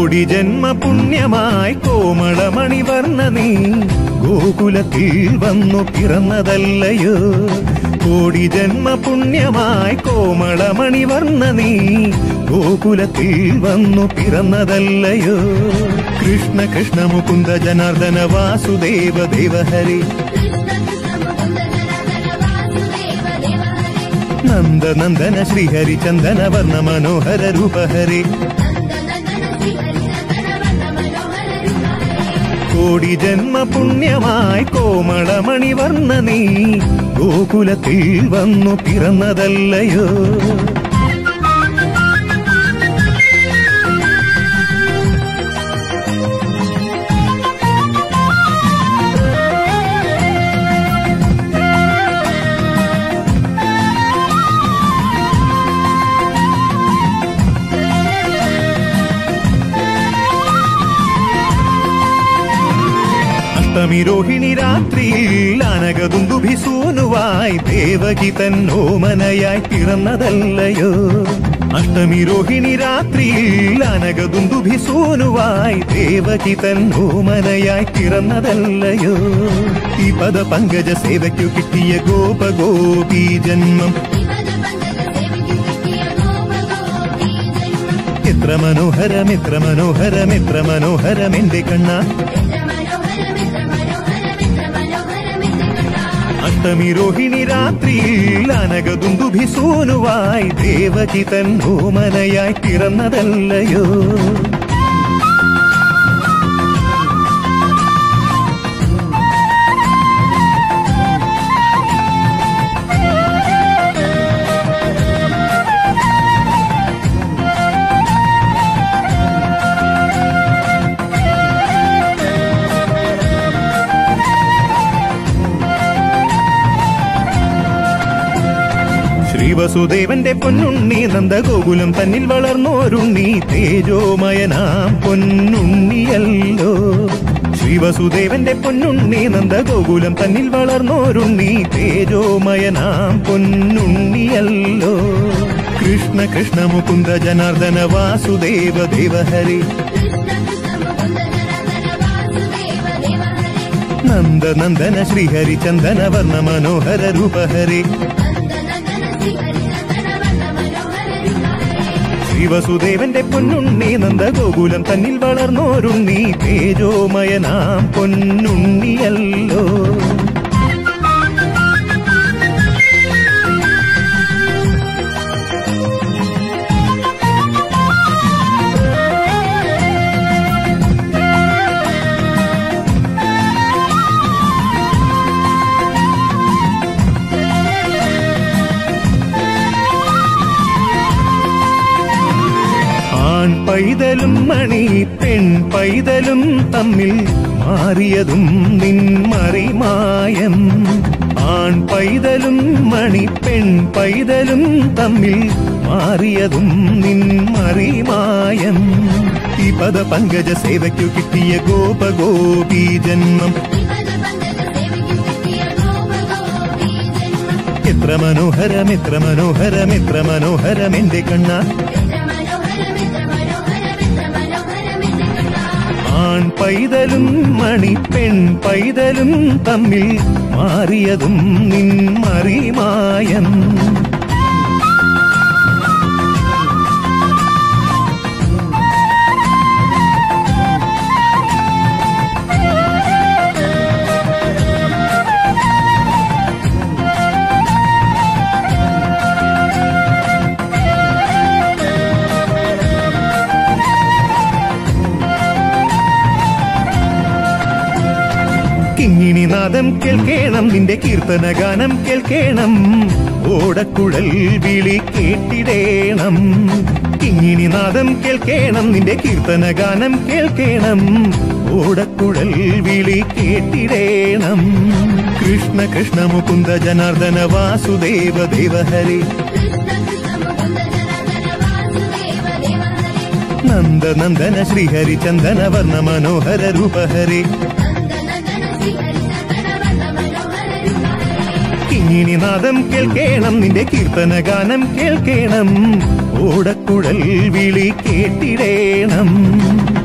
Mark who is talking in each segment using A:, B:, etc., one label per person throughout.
A: കോടി ജന്മ പുണ്യമായി കോമളമണിവർണ്ണ നീ ഗോകുലത്തിൽ വന്നു പിറന്നതല്ലയോ കോടി ജന്മ പുണ്യമായി കോമളമണിവർണ്ണ നീ ഗോകുലത്തിൽ വന്നു പിറന്നതല്ലയോ കൃഷ്ണ കൃഷ്ണ മുകുന്ദ ജനാർദ്ദന വാസുദേവ ദേവഹരി നന്ദ നന്ദന ശ്രീഹരി ചന്ദന വർണ്ണ മനോഹര രൂപഹരി കോടി ജന്മ പുണ്യമായി കോമളമണി വർണ്ണ നീ ഗോകുലത്തിൽ വന്നു പിറന്നതല്ലയോ അഷ്ടമി രോഹിണി രാത്രിയിൽ അനകതുന്തുഭിസൂനുവായി ദേവകി തൻ ഓമനയായി പിറന്നതല്ലയോ അഷ്ടമി രോഹിണി രാത്രിയിൽ അനകതുന്തുഭിസൂനുവായി ദേവകി തൻ ഓമനയായി പിറന്നതല്ലയോ ഈ പദ പങ്കജ സേവയ്ക്കു കിട്ടിയ ഗോപഗോപി ജന്മം എത്ര മനോഹരം എത്ര മനോഹരം എത്ര മനോഹരം എന്റെ കണ്ണ അഷ്ടമി രോഹിണി രാത്രിയിൽ അനകതുന്തുഭിസൂനുവായി ദേവകി തൻ ഓമനയായി പിറന്നതല്ലയോ ശ്രീവസുദേവന്റെ പൊന്നുണ്ണി നന്ദഗോകുലം തന്നിൽ വളർന്നോരുണ്ണി തേജോമയനാം പൊന്നുണ്ണിയല്ലോ ശ്രീവസുദേവന്റെ പൊന്നുണ്ണി നന്ദഗോകുലം തന്നിൽ വളർന്നോരുണ്ണി തേജോമയനാം പൊന്നുണ്ണിയല്ലോ കൃഷ്ണ കൃഷ്ണ മുകുന്ദ ജനാർദ്ദന വാസുദേവ ദേവഹരി നന്ദ നന്ദന ശ്രീഹരി ചന്ദന വർണ്ണ മനോഹര രൂപഹരി ശിവസുദേവന്റെ പൊന്നുണ്ണി നന്ദഗോകുലം തന്നിൽ വളർന്നോരുണ്ണി തേജോമയനാം പൊന്നുണ്ണിയല്ലോ ആൺ പൈതലും മണി പെൺ പൈതലും തമ്മിൽ മാറിയതും നിൻ മറിമായം ആൺ പൈതലും മണി പെൺ പൈതലും തമ്മിൽ മാറിയതും നിൻ മറിമായം ഈ പദ പങ്കജ സേവയ്ക്കു കിട്ടിയ ഗോപഗോപി ജന്മം എത്ര മനോഹരം എത്ര മനോഹരം എത്ര മനോഹരം എന്റെ കണ്ണ ആൺ പൈതലും മണി പെൺ പൈതലും തമ്മിൽ മാറിയതും നിൻ മറിമായം കിങ്ങിണിനാദം കേൾക്കേണം നിന്റെ കീർത്തനഗാനം കേൾക്കേണം ഓടക്കുഴൽ വിളി കേട്ടിടേണം കിങ്ങിണിനാദം കേൾക്കേണം നിന്റെ കീർത്തനഗാനം കേൾക്കേണം ഓടക്കുഴൽ വിളി കേട്ടിടേണം കൃഷ്ണ കൃഷ്ണ മുകുന്ദ ജനാർദ്ദന വാസുദേവ ദേവഹരി നന്ദ നന്ദന ശ്രീഹരി ചന്ദന വർണ്ണ മനോഹര രൂപഹരി കിങ്ങിണിനാദം കേൾക്കേണം നിന്റെ കീർത്തനഗാനം കേൾക്കേണം ഓടക്കുഴൽ വിളി കേട്ടിടേണം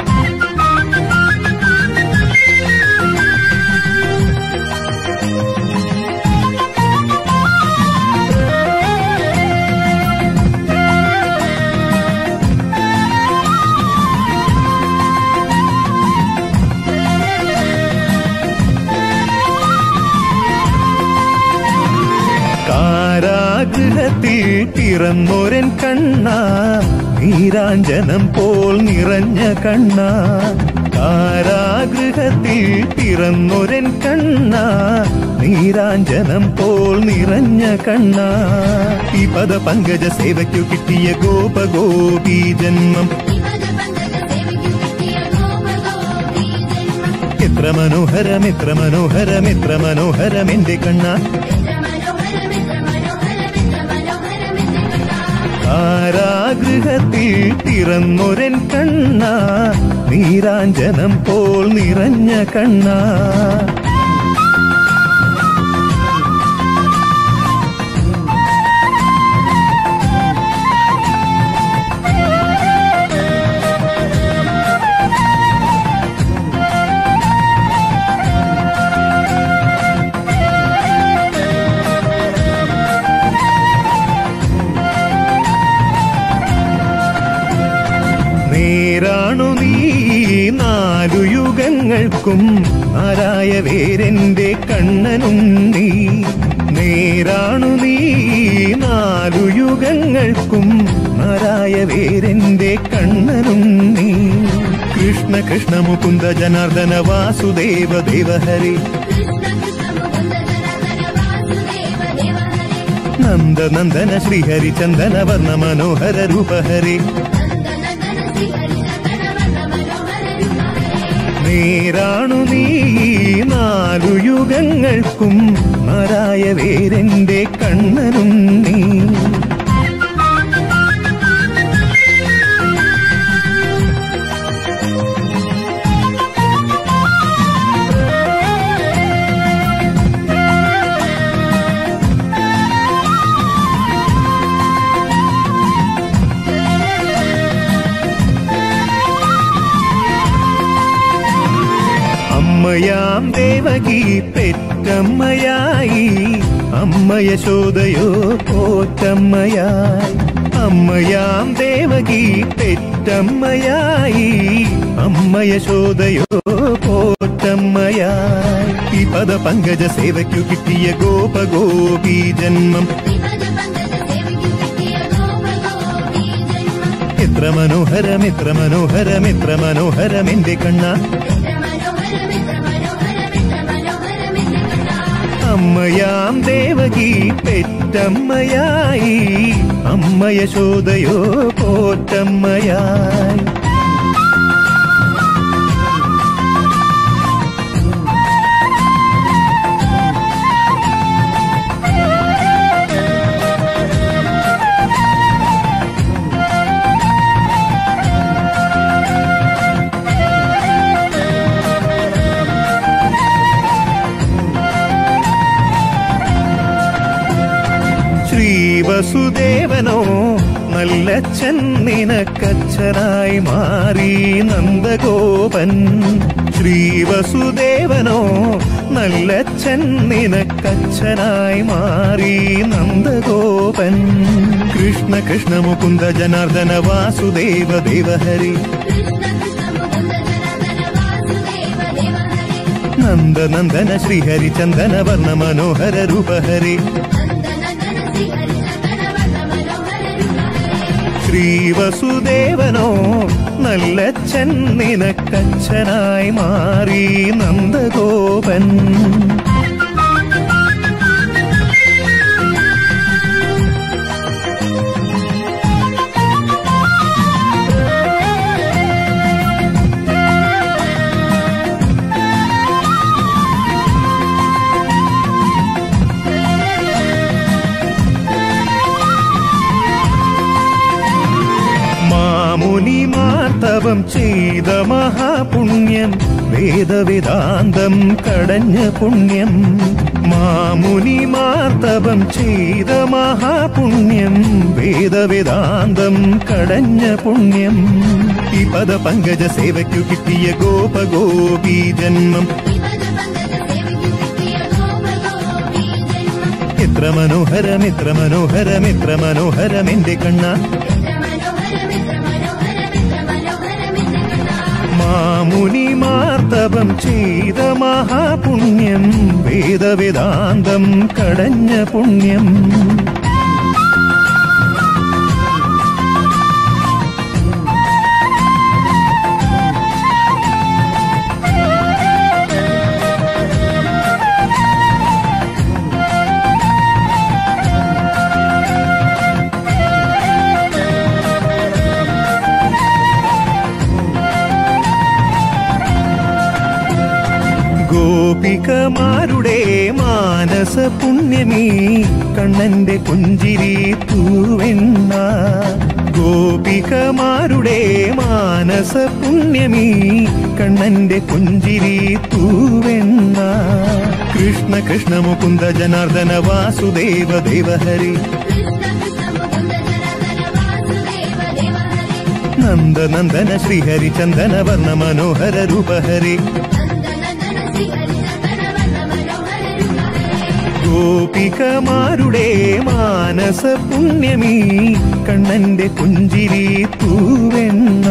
A: കാരാഗൃഹത്തിൽ പിറന്നൊരൻ കണ്ണ നീരാഞ്ജനം പോൽ നിറഞ്ഞ കണ്ണ കാരാഗൃഹത്തിൽ പിറന്നൊരൻ കണ്ണ നീരാഞ്ജനം പോൽ നിറഞ്ഞ കണ്ണ ഈ പദ പങ്കജ സേവയ്ക്കു കിട്ടിയ ഗോപഗോപി ജന്മം എത്ര മനോഹരം എത്ര മനോഹരം എത്ര മനോഹരം എന്റെ കണ്ണ കാരാഗൃഹത്തിൽ പിറന്നൊരൻ കണ്ണ നീരാഞ്ജനം പോൽ നിറഞ്ഞ കണ്ണ നേരാണു നീ നാലു യുഗങ്ങൾക്കും ആരായ വേരെന്റെ കണ്ണനും നീ നേരാണു നീ നാലു യുഗങ്ങൾക്കും ആരായ വേരെന്റെ കണ്ണനും നീ കൃഷ്ണ കൃഷ്ണ മുകുന്ദ ജനാർദ്ദന വാസുദേവ ദേവഹരി നന്ദ നന്ദന ശ്രീഹരി ചന്ദന വർണ്ണ മനോഹര രൂപഹരി നേരാണു നീ നാലു യുഗങ്ങൾക്കും മറായ വേരെന്റെ കണ്ണനും നീ അമ്മയാം ദേവകി പെറ്റമ്മയായി അമ്മ യശോദയോ പോറ്റമ്മയായി അമ്മയാം ദേവകി പെറ്റമ്മയായി അമ്മ യശോദയോ പോറ്റമ്മയായി ഈ പദ പങ്കജ സേവയ്ക്കു കിട്ടിയ ഗോപഗോപി ജന്മം എത്ര മനോഹരം എത്ര മനോഹരം എത്ര മനോഹരം എന്റെ കണ്ണ അമ്മയാം ദേവകി പെറ്റമ്മയായി അമ്മ യശോദയോ പോറ്റമ്മയായി ശ്രീവസുദേവനോ നല്ലച്ഛൻ നിനക്കച്ഛനായി മാറി നന്ദഗോപൻ ശ്രീവസുദേവനോ നല്ലച്ഛൻ നിനക്കച്ഛനായി മാറി നന്ദഗോപൻ കൃഷ്ണ കൃഷ്ണ മുകുന്ദ ജനാർദ്ദന വാസുദേവ ദേവഹരി നന്ദ നന്ദന ശ്രീഹരി ചന്ദന വർണ്ണ മനോഹര രൂപഹരി ശ്രീവസുദേവനോ നല്ലച്ഛൻ നിനക്കച്ഛനായി മാറി നന്ദഗോപൻ മാമുനിമാർത്തവം ചെയ്ത മഹാപുണ്യം വേദവേദാന്തം കടഞ്ഞ പുണ്യം മാമുനിമാർത്തവം ചെയ്ത മഹാപുണ്യം വേദവേദാന്തം കടഞ്ഞ പുണ്യം ഈ പദ പങ്കജ സേവയ്ക്കു കിട്ടിയ ഗോപഗോപി ജന്മം എത്ര മനോഹരം എത്ര മനോഹരം എത്ര മനോഹരം എന്റെ കണ്ണ മാമുനിമാർത്തവം ചെയ്ത മഹാപുണ്യം വേദവേദാന്തം കടഞ്ഞ പുണ്യം ഗോപികമാരുടെ മാനസ പുണ്യമീ കണ്ണന്റെ പുഞ്ചിരി തൂവെണ്ണ ഗോപികമാരുടെ മാനസ പുണ്യമീ കണ്ണന്റെ പുഞ്ചിരി തൂവെണ്ണ കൃഷ്ണ കൃഷ്ണ മുകുന്ദ ജനാർദ്ദന വാസുദേവ ദേവഹരി നന്ദ നന്ദന ശ്രീഹരി ചന്ദന വർണ്ണ മനോഹര രൂപഹരി ഗോപികമാരുടെ മാനസ പുണ്യമീ കണ്ണന്റെ പുഞ്ചിരി തൂവെണ്ണ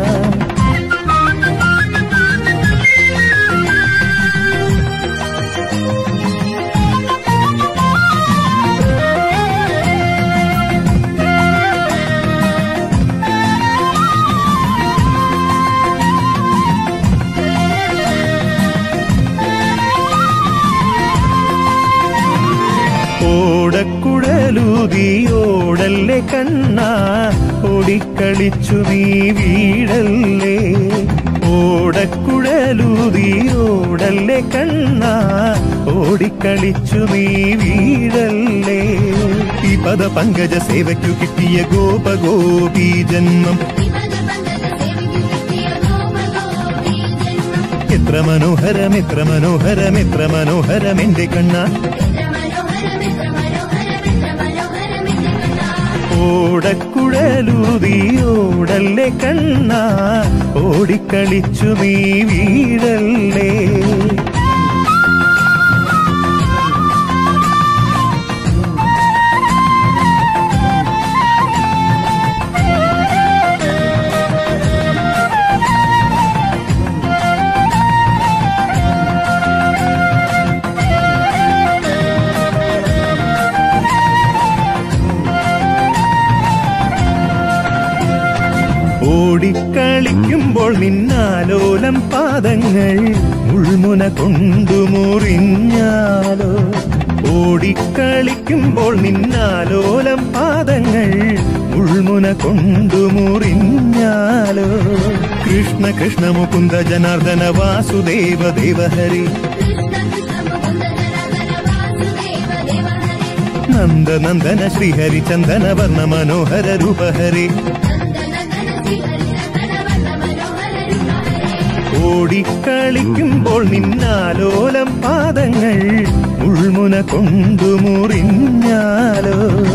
A: ഓടക്കുഴലൂതിയോടല്ലേ കണ്ണ ഓടിക്കളിച്ചു നീ വീടല്ലേ ഓടക്കുഴലൂതിയോടല്ലേ കണ്ണ ഓടിക്കളിച്ചു നീ വീടല്ലേ ഈ പദ പങ്കജ സേവയ്ക്കു കിട്ടിയ ഗോപഗോപി ജന്മം എത്ര മനോഹരം എത്ര മനോഹരം എത്ര മനോഹരം എന്റെ കണ്ണ ഓടക്കുഴലൂതിയോടല്ലേ കണ്ണ ഓടിക്കളിച്ചു നീ വീടല്ലേ ഓടിക്കളിക്കുമ്പോൾ നിന്നാലോലം പാദങ്ങൾ മുൾമുന കൊണ്ടു മുറിഞ്ഞാലോ ഓടിക്കളിക്കുമ്പോൾ നിന്നാലോലം പാദങ്ങൾ മുൾമുന കൊണ്ടു മുറിഞ്ഞാലോ കൃഷ്ണ കൃഷ്ണ മുകുന്ദ ജനാർദ്ദന വാസുദേവ ദേവഹരി നന്ദ നന്ദന ശ്രീഹരി ചന്ദന വർണ്ണ മനോഹര രൂപഹരി ഓടിക്കളിക്കുമ്പോൾ നിന്നാലോലം പാദങ്ങൾ ഉൾമുന കൊണ്ടു മുറിഞ്ഞാലോ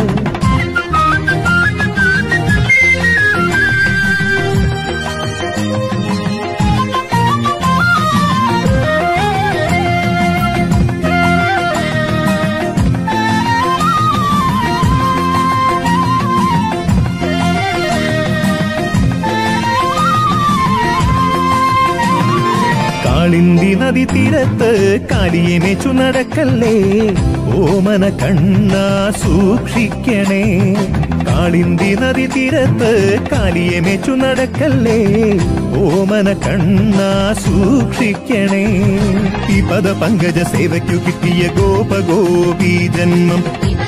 A: കാളിന്തി നദി തീരത്ത് കാലിയെ മേച്ചു നടക്കല്ലേ ഓമന കണ്ണ സൂക്ഷിക്കണേ കാളിന്തി നദി തീരത്ത് കാലിയെ മേച്ചു നടക്കല്ലേ ഓമന കണ്ണ സൂക്ഷിക്കണേ ഈ പദ പങ്കജ സേവയ്ക്കു കിട്ടിയ ഗോപഗോപി ജന്മം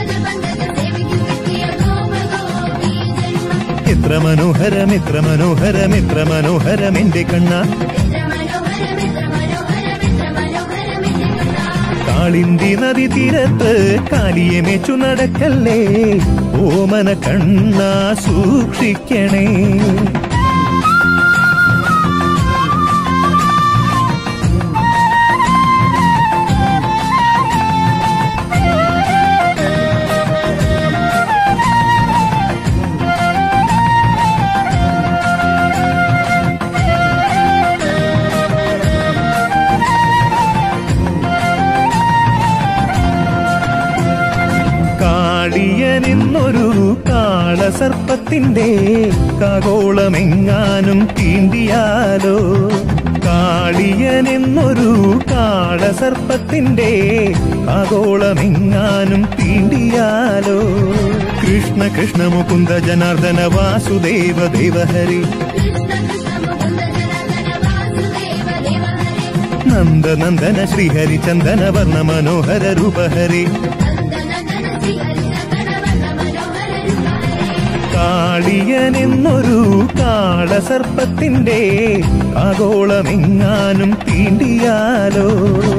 A: എത്ര മനോഹരം എത്ര മനോഹരം എത്ര മനോഹരം എന്റെ കണ്ണ കാളിന്തി നദി തീരത്ത് കാലിയെ മേച്ചു നടക്കല്ലേ ഓമന കണ്ണ സൂക്ഷിക്കണേ കാളിയനെന്നൊരു കാളസർപ്പത്തിന്റെ കാകോളമെങ്ങാനും തീണ്ടിയാലോ കാളിയനെന്നൊരു കാളസർപ്പത്തിന്റെ കാകോളമെങ്ങാനും തീണ്ടിയാലോ കൃഷ്ണ കൃഷ്ണ മുകുന്ദ ജനാർദ്ദന വാസുദേവ ദേവഹരി നന്ദ നന്ദന ശ്രീഹരി ചന്ദന വർണ്ണ മനോഹര രൂപഹരി കാളിയനെന്നൊരു കാളസർപ്പത്തിന്റെ ആഗോളമെങ്ങാനും തീണ്ടിയാലോ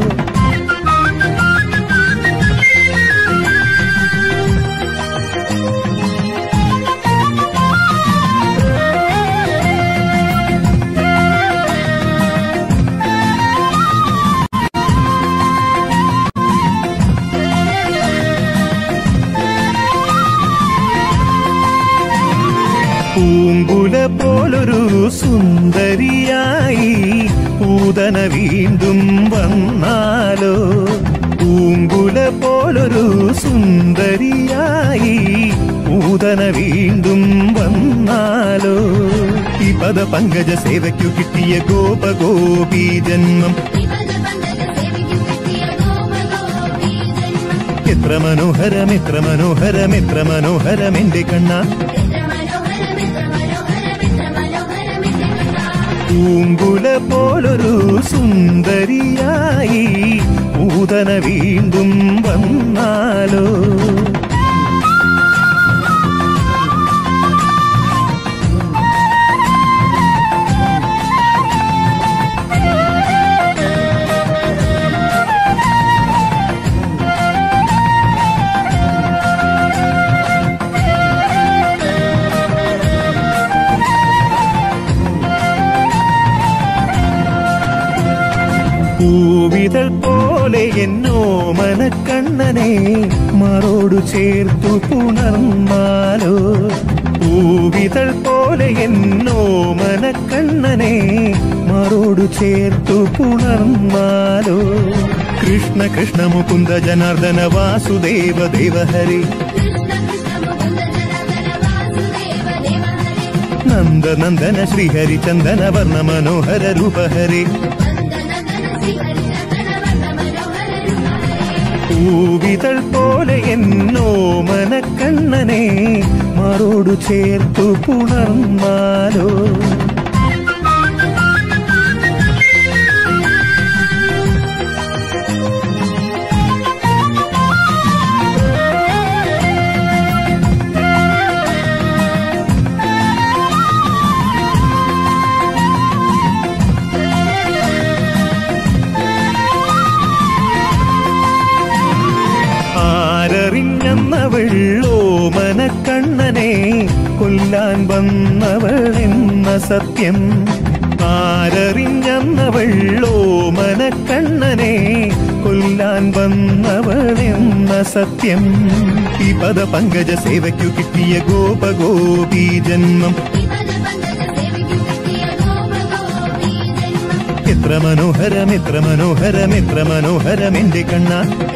A: പൂങ്കുല പോലൊരു സുന്ദരിയായി പൂതന വീണ്ടും വന്നാലോ പൂങ്കുല പോലൊരു സുന്ദരിയായി പൂതന വീണ്ടും വന്നാലോ ഈ പദ പങ്കജ സേവയ്ക്കു കിട്ടിയ ഗോപഗോപി ജന്മം എത്ര മനോഹരം എത്ര മനോഹരം എത്ര മനോഹരം എന്റെ കണ്ണ പൂങ്കുല പോലൊരു സുന്ദരിയായി പൂതന വീണ്ടും വന്നാലോ പൂവിതൾ പോലെ എന്നോ മനക്കണ്ണനെ മറോടു ചേർത്തു പുണർന്നാലോ പൂവിതൾ പോലെ എന്നോ മനക്കണ്ണനെ മറോടു ചേർത്തു പുണർന്നാലോ കൃഷ്ണ കൃഷ്ണ മുകുന്ദ ജനാർദ്ദന വാസുദേവ ദേവഹരി നന്ദ നന്ദന ശ്രീഹരി ചന്ദന വർണ്ണ മനോഹര രൂപഹരി പൂവിതൾ പോലെ എന്നോ മനക്കണ്ണനെ മറോടു ചേർത്തു പുണർന്നാലോ ആരറിഞ്ഞവൾ ഓമനക്കണ്ണനെ കൊല്ലാൻ വന്നവൾ എന്ന സത്യം ആരറിഞ്ഞവൾ ഓമനക്കണ്ണനെ കൊല്ലാൻ വന്നവൾ എന്ന സത്യം ഈ പദ പങ്കജ സേവയ്ക്കു കിട്ടിയ ഗോപഗോപി ജന്മം എത്ര മനോഹരം എത്ര മനോഹരം എത്ര മനോഹരം എന്റെ കണ്ണ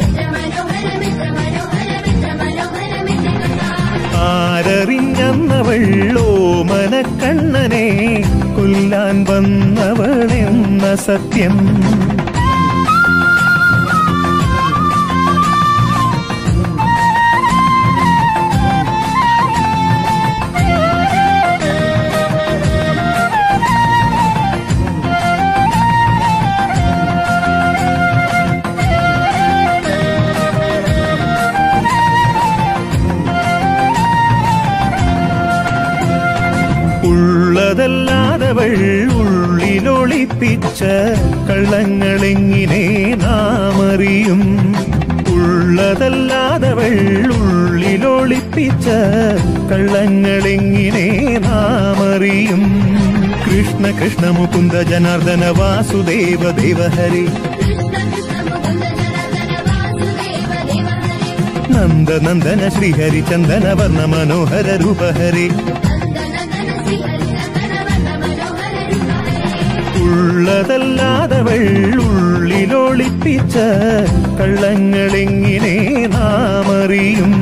A: ആരറിഞ്ഞവൾ ഓമനക്കണ്ണനെ കൊല്ലാൻ വന്നവൾ എന്ന സത്യം ഉള്ളതല്ലാതവൾ ഉള്ളിലൊളിപ്പിച്ച കള്ളങ്ങളെങ്ങിനെ നാം അറിയും ഉള്ളതല്ലാതവൾ ഉള്ളിലൊളിപ്പിച്ച കള്ളങ്ങളെങ്ങിനെ നാം അറിയും കൃഷ്ണ കൃഷ്ണ മുകുന്ദ ജനാർദ്ദന വാസുദേവ ദേവഹരി നന്ദ നന്ദന ശ്രീഹരി ചന്ദന വർണ്ണ മനോഹര രൂപഹരി ഉള്ളതല്ലാതവൾ ഉള്ളിലൊളിപ്പിച്ച കള്ളങ്ങളെങ്ങിനെ നാം അറിയും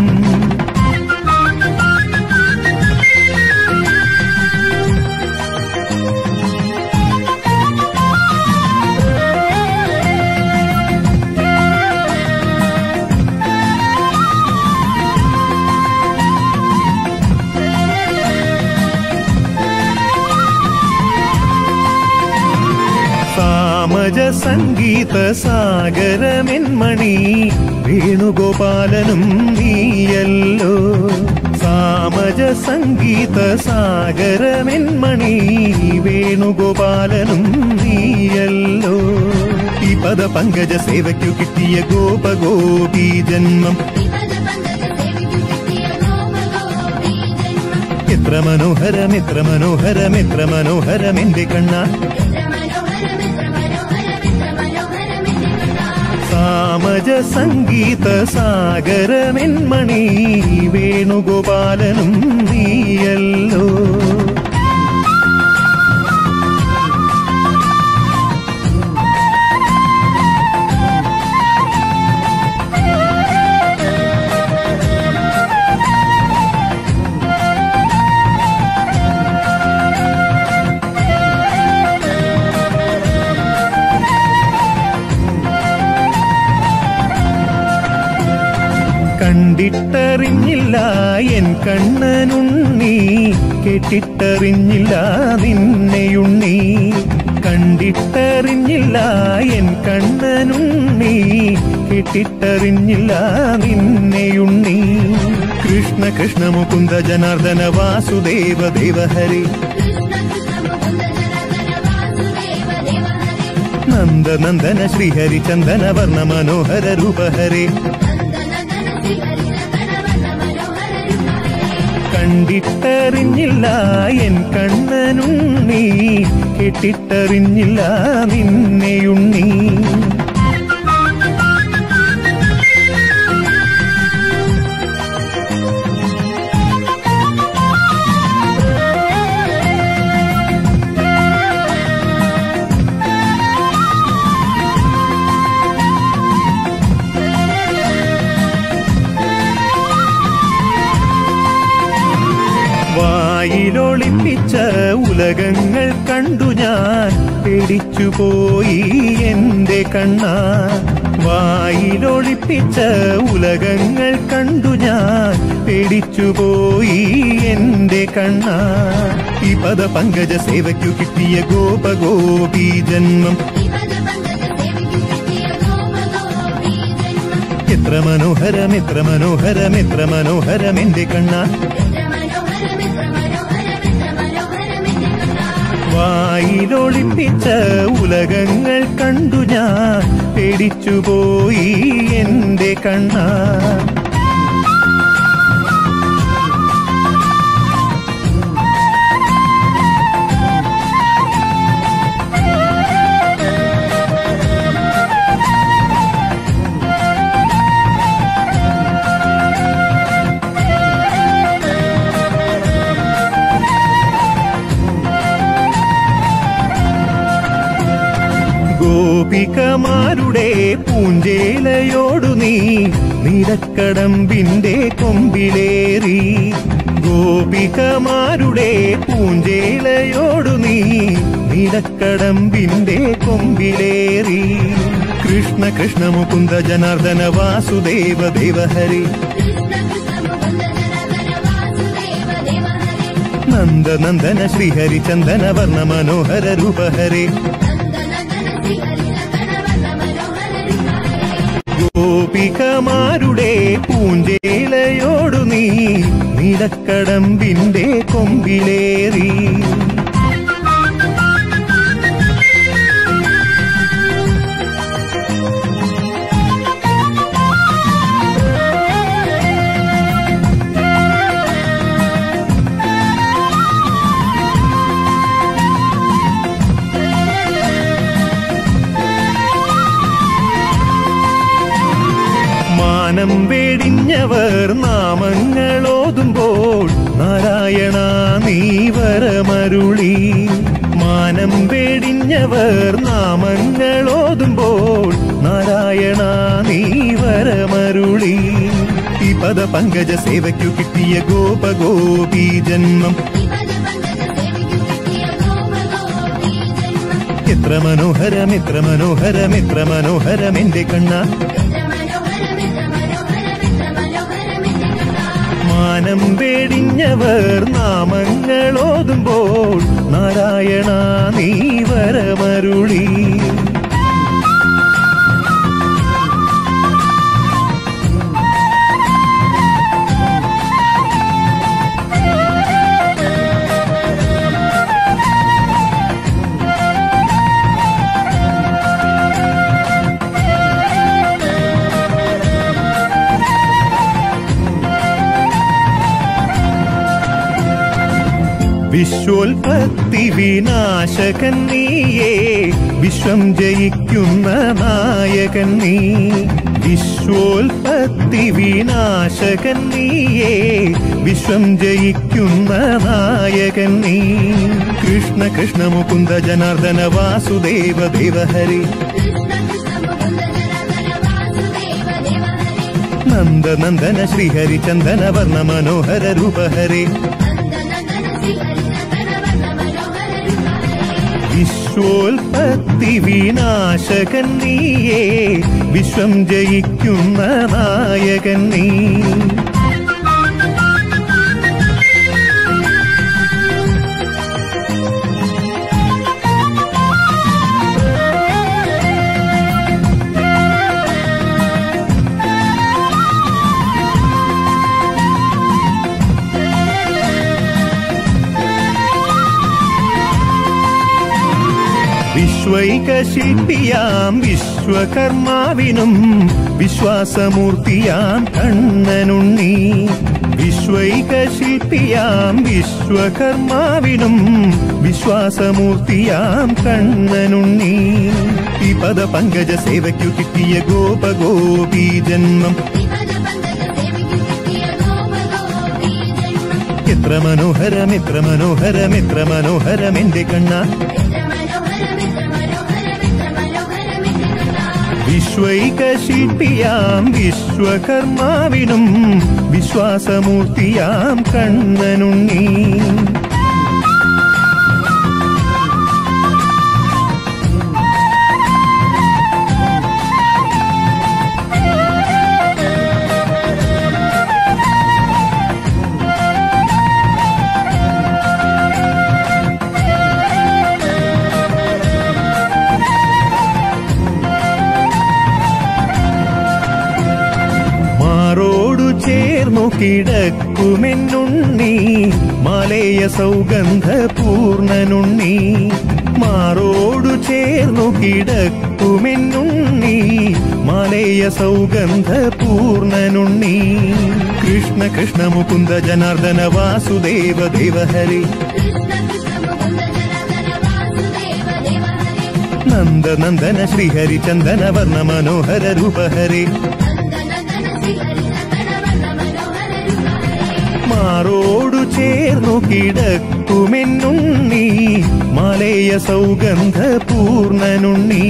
A: സാമജ സംഗീത സാഗരമെന്മണി വേണുഗോപാലനും നീയല്ലോ സാമജ സംഗീത സാഗരമെന്മണി വേണുഗോപാലനും നീയല്ലോ ഈ പദ പങ്കജ സേവയ്ക്കു കിട്ടിയ ഗോപഗോപി ജന്മം എത്ര മനോഹരം എത്ര മനോഹരം എത്ര മനോഹരം എന്റെ കണ്ണ സാമജ സംഗീത സാഗരമെന്മണി വേണുഗോപാലനും നീയല്ലോ കണ്ടിട്ടറിഞ്ഞില്ല എൻ കണ്ണനുണ്ണി കേട്ടിട്ടറിഞ്ഞില്ല നിന്നെയുണ്ണി കണ്ടിട്ടറിഞ്ഞില്ല എൻ കണ്ണനുണ്ണി കേട്ടിട്ടറിഞ്ഞില്ല നിന്നെയുണ്ണി കൃഷ്ണ കൃഷ്ണ മുകുന്ദ ജനാർദ്ദന വാസുദേവ ദേവഹരി നന്ദ നന്ദന ശ്രീഹരി ചന്ദന വർണ്ണ മനോഹര രൂപഹരേ കണ്ടിട്ടറിഞ്ഞില്ല എൻ കണ്ണനുണ്ണി കേട്ടിട്ടറിഞ്ഞില്ല നിന്നെയുണ്ണി വായിലൊളിപ്പിച്ച ഉലകങ്ങൾ കണ്ടു ഞാൻ പേടിച്ചുപോയി എന്റെ കണ്ണ വായിലൊളിപ്പിച്ച ഉലകങ്ങൾ കണ്ടു ഞാൻ പേടിച്ചുപോയി എന്റെ കണ്ണ ഈ പദ പങ്കജ സേവയ്ക്കു കിട്ടിയ ഗോപഗോപി ജന്മം എത്ര മനോഹരം എത്ര മനോഹരം എത്ര മനോഹരം എന്റെ കണ്ണ വായിലൊളിപ്പിച്ച ഉലകങ്ങൾ കണ്ടു ഞാൻ പേടിച്ചുപോയി എന്റെ കണ്ണ ഗോപികമാരുടെ പൂഞ്ചേലയോടു നീ നിരക്കടമ്പിന്റെ കൊമ്പിലേറി ഗോപികമാരുടെ പൂഞ്ചേലയോടു നീ നിരക്കടമ്പിന്റെ കൊമ്പിലേറി കൃഷ്ണ കൃഷ്ണ മുകുന്ദ ജനാർദ്ദന വാസുദേവ ദേവഹരി നന്ദ നന്ദന ശ്രീഹരി ചന്ദന വർണ്ണ മനോഹര രൂപഹരേ ഗോപികമാരുടെ പൂഞ്ചേലയോടു നീ നിലക്കടമ്പിന്റെ കൊമ്പിലേറി മാനം വേടിഞ്ഞവർ നാമങ്ങളോതുമ്പോൾ നാരായണ നീ വരമരുളി മാനം വേടിഞ്ഞവർ നാമങ്ങളോതുമ്പോൾ നാരായണ നീ വരമരുളി ഈ പദ പങ്കജ സേവയ്ക്കു കിട്ടിയ ഗോപഗോപി ജന്മം എത്ര മനോഹരം എത്ര മനോഹരം എത്ര മനോഹരം എന്റെ കണ്ണ മാനം വേടിഞ്ഞവർ നാമങ്ങളോതുമ്പോൾ നാരായണ നീ വരമരുളി വിശ്വോൽപത്തി വിനാശകൻ നീയേ വിശ്വം ജയിക്കുന്ന നായകൻ നീ വിശ്വോൽപത്തി വിനാശകൻ നീയേ വിശ്വം ജയിക്കുന്ന നായകൻ നീ കൃഷ്ണ കൃഷ്ണ മുകുന്ദ ജനാർദ്ദന വാസുദേവ ദേവഹരി നന്ദ നന്ദന ശ്രീഹരി ചന്ദന വർണ്ണ മനോഹര രൂപഹരേ വിശ്വോൽപത്തി വിനാശകൻ നീയേ വിശ്വം ജയിക്കുന്ന നായകൻ നീ വിശ്വൈകശില്പിയാം വിശ്വകർമാവിനും വിശ്വാസമൂർത്തിയാം കണ്ണനുണ്ണി വിശ്വൈകശില്പിയാം വിശ്വകർമാവിനും വിശ്വാസമൂർത്തിയാം കണ്ണനുണ്ണി ഈ പദ പങ്കജ സേവയ്ക്കു കിട്ടിയ ഗോപഗോപി ജന്മം എത്ര മനോഹരം എത്ര മനോഹരം എത്ര മനോഹരം എന്റെ കണ്ണ വിശ്വൈകശില്പിയാം വിശ്വകർമാവിനും വിശ്വാസമൂർത്തിയാം കണ്ണനുണ്ണി മാറോടു ചേർന്നു കിടക്കുമെന്നുണ്ണി മാലേയ സൗഗന്ധ പൂർണ്ണനുണ്ണി മാറോടു ചേർന്നു കിടക്കുമെന്നുണ്ണി മാലേയ സൗഗന്ധ പൂർണ്ണനുണ്ണി കൃഷ്ണ കൃഷ്ണ മുകുന്ദ ജനാർദ്ദന വാസുദേവ ദേവഹരി നന്ദ നന്ദന ശ്രീഹരി ചന്ദന വർണ്ണ മനോഹര രൂപഹരി മാറോടു ചേർന്നു കിടക്കുമെന്നുണ്ണി മാലേയ സൗഗന്ധ പൂർണ്ണനുണ്ണി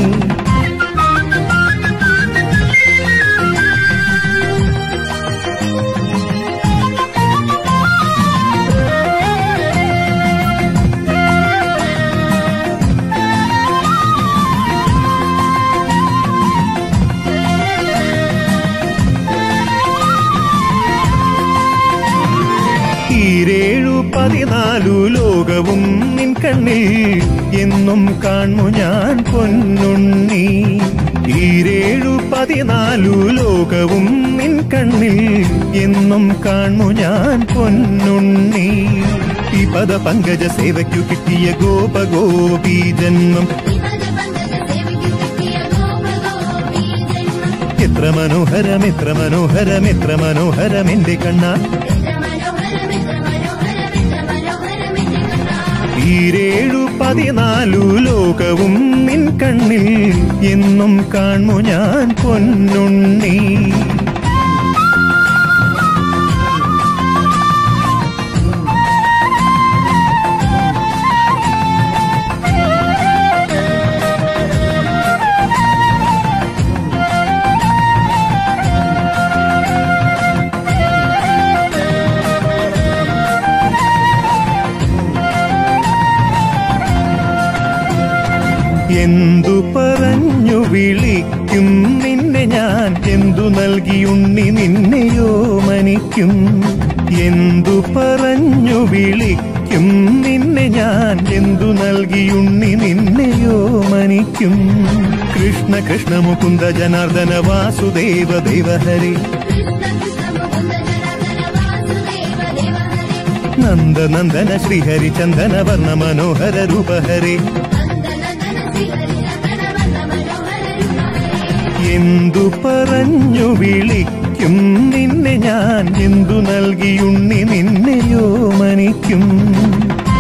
A: ഈരേഴു പതിനാലു ലോകവും നിൻ കണ്ണിൽ എന്നും കാണു ഞാൻ പൊന്നുണ്ണി ഈരേഴു പതിനാലു ലോകവും നിൻ കണ്ണിൽ എന്നും കാണു ഞാൻ പൊന്നുണ്ണി ഈ പദ പങ്കജ സേവയ്ക്കു കിട്ടിയ ഗോപഗോപി ജന്മം എത്ര മനോഹരം എത്ര മനോഹരം എത്ര മനോഹരം എന്റെ കണ്ണ ഈരേഴു പതിനാലു ലോകവും നിൻ കണ്ണിൽ എന്നും കാണു ഞാൻ പൊന്നുണ്ണി എന്തു പറഞ്ഞു വിളിക്കും നിന്നെ ഞാൻ എന്തു നൽകിയുണ്ണി നിന്നെയോ മനിക്കും എന്തു പറഞ്ഞു വിളിക്കും നിന്നെ ഞാൻ എന്തു നൽകിയുണ്ണി നിന്നെയോ മനിക്കും കൃഷ്ണ കൃഷ്ണ മുകുന്ദ ജനാർദ്ദന വാസുദേവ ദേവഹരി നന്ദ നന്ദന ശ്രീഹരി ചന്ദന വർണ്ണ മനോഹര രൂപഹരി എന്തു പറഞ്ഞു വിളിക്കും നിന്നെ ഞാൻ എന്തു നൽകിയുണ്ണി നിന്നെയോ മനിക്കും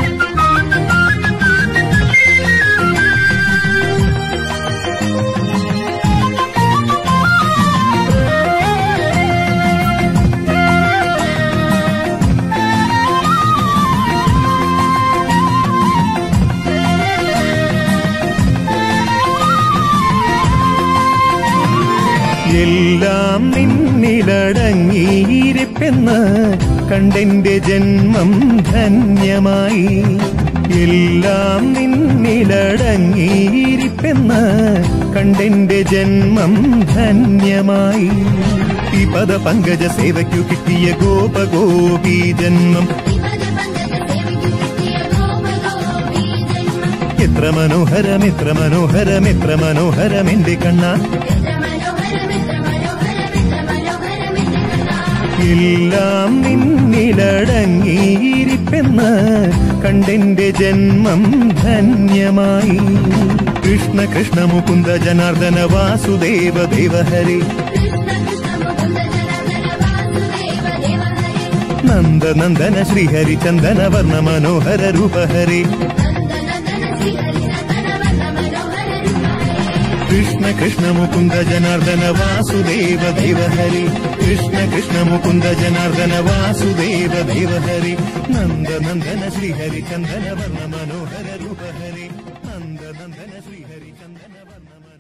A: എല്ലാം നിന്നിലടങ്ങിയിരിപ്പെന്ന് കണ്ടെന്റെ ജന്മം ധന്യമായി എല്ലാം നിന്നിലടങ്ങിയിരിപ്പെന്ന് കണ്ടെന്റെ ജന്മം ധന്യമായി ഈ പദ പങ്കജ സേവയ്ക്കു കിട്ടിയ ഗോപഗോപി ജന്മം എത്ര മനോഹരം എത്ര മനോഹരം എത്ര മനോഹരം എന്റെ കണ്ണ എല്ലാം നിന്നിലടങ്ങിയിരിപ്പെന്ന് കണ്ടെന്റെ ജന്മം ധന്യമായി കൃഷ്ണ കൃഷ്ണ മുകുന്ദ ജനാർദ്ദന വാസുദേവ ദേവഹരി നന്ദ നന്ദന ശ്രീഹരി ചന്ദന വർണ്ണ മനോഹര രൂപഹരി കൃഷ്ണ കൃഷ്ണ മുകുന്ദ ജനാർദ്ദന വാസുദേവ ദേവഹരി കൃഷ്ണ കൃഷ്ണ മുകുന്ദ ജനാർദ്ദന വാസുദേവ ദേവഹരി നന്ദ നന്ദന ശ്രീഹരി ചന്ദന വർണ്ണ മനോഹര രൂപഹരി നന്ദ നന്ദന ശ്രീഹരി ചന്ദന വർണ്ണ